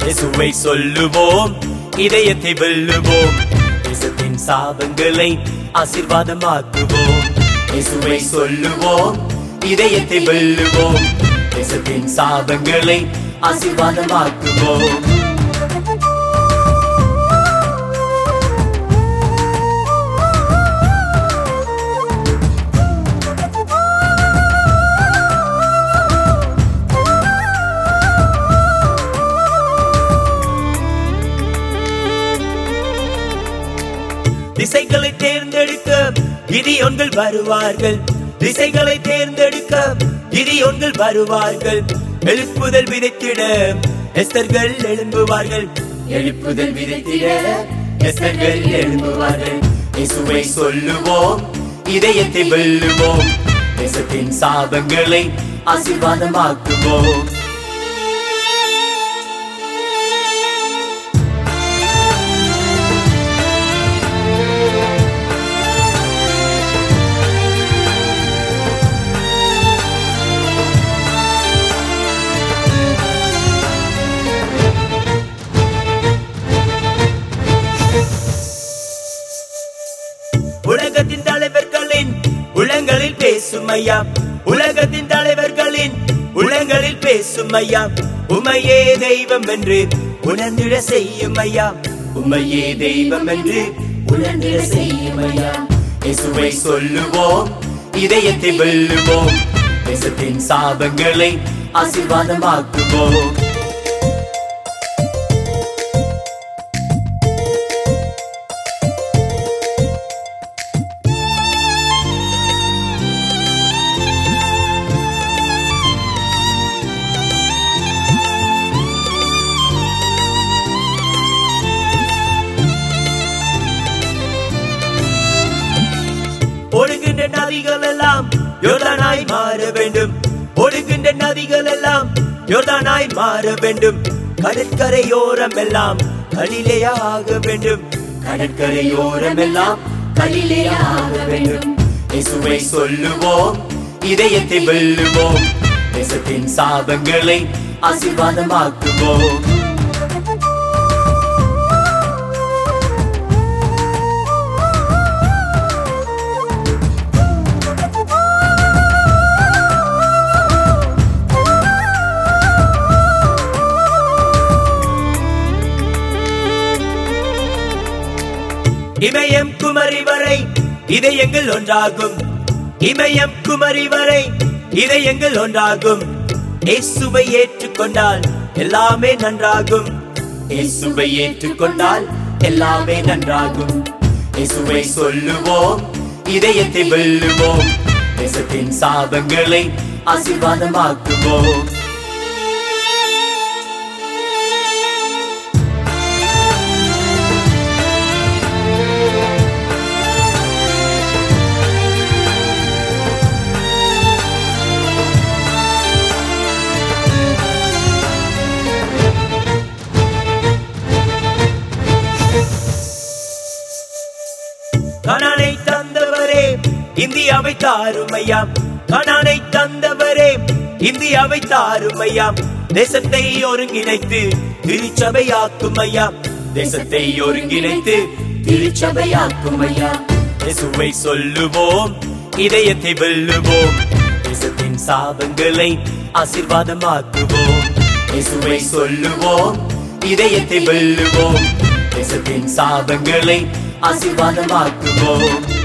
இயேசுவை சொல்லுவோம் இதயத்தை வெல்லுவோம் தேசத்தின் சாபங்களை ஆசீர்வாதமாக்குவோம் இயேசுவை சொல்லுவோம் இதயத்தை வெல்லுவோம் தேசத்தின் சாபங்களை ஆசீர்வாதமாக்குவோம் திசைகளை தேர்ந்தெடுக்க கிதியோன்கள் வருவார்கள் திசைகளை தேர்ந்தெடுக்க கிதியோன்கள் வருவார்கள் எழுப்புதல் விதைத்திட எஸ்தர்கள் எழும்புவார்கள் எழுப்புதல் விதைத்திட எஸ்தர்கள் எழும்புவார்கள் இயேசுவை சொல்லுவோம் இதயத்தை வெல்லுவோம் தேசத்தின் சாபங்களை ஆசீர்வாதமாக்குவோம் உலகத்தின் தலைவர்களின் உலங்களில் பேசும் ஐயா உலகத்தின் தலைவர்களின் உலங்களில் பேசும் ஐயா உமையே தெய்வம் என்று உணர்ந்திட செய்யும் ஐயா உமையே தெய்வம் என்று உணர்ந்திட செய்யும் ஐயா இயேசுவை சொல்லுவோம் இதயத்தை வெல்லுவோம் தேசத்தின் சாபங்களை ஆசீர்வாதமாக்குவோம் ஒடுகின்ற நதிகள் எல்லாம் யோர்தானாய் மாற வேண்டும் ஒடுகின்ற நதிகள் எல்லாம் யோர்தானாய் மாற வேண்டும் கடற்கரையோரம் எல்லாம் கலிலேயாக வேண்டும் கடற்கரையோரம் எல்லாம் கலிலேயாக வேண்டும் இயேசுவை சொல்லுவோம் இதயத்தை வெல்லுவோம் தேசத்தின் சாபங்களை ஆசீர்வாதமாக்குவோம் இமயம் குமரி வரை இதயங்கள் ஒன்றாகும் இமயம் குமரி வரை இதயங்கள் ஒன்றாகும் இயேசுவை ஏற்றுக்கொண்டால் எல்லாமே நன்றாகும் இயேசுவை ஏற்றுக்கொண்டால் எல்லாமே நன்றாகும் இயேசுவை சொல்லுவோம் இதயத்தை வெல்லுவோம் தேசத்தின் சாபங்களை ஆசீர்வாதமாக்குவோம் கனானை தந்தவரே இந்தியாவை தாருமையா கனானை தந்தவரே இந்தியாவை தாருமையா தேசத்தை ஒருங்கிணைத்து திருச்சபையாக்கும் ஐயா தேசத்தை ஒருங்கிணைத்து திருச்சபையாக்கும் ஐயா இயேசுவை சொல்லுவோம் இதயத்தை வெல்லுவோம் தேசத்தின் சாபங்களை ஆசீர்வாதமாக்குவோம் இயேசுவை சொல்லுவோம் இதயத்தை வெல்லுவோம் தேசத்தின் சாபங்களை ஆசீர்வாதமாக்குவோம்